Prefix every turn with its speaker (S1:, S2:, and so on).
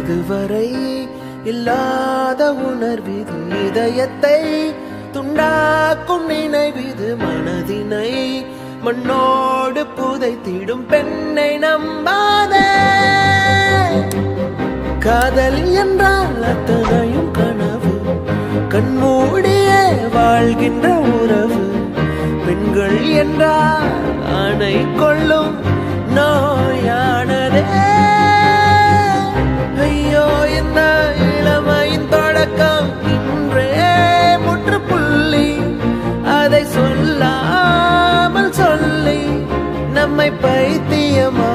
S1: இதுவரை இல்லாத உணர்விது இதயத்தை துண்டாக்கும் நினைவிது மனதினை மண்ணோடு புதைத்திடும் பெண்ணை நம்பாதே காதல் என்றால் அத்தனையும் கனவு கண்மூடியே வாழ்கின்ற உறவு பெண்கள் என்றால் ஆணை கொள்ளும் நோயானதே ஐயோ இந்த இளமையின் தொடக்கம் இன்றே முற்றுப்புள்ளி அதை சொல்லாமல் சொல்லி நம்மை பைத்தியமா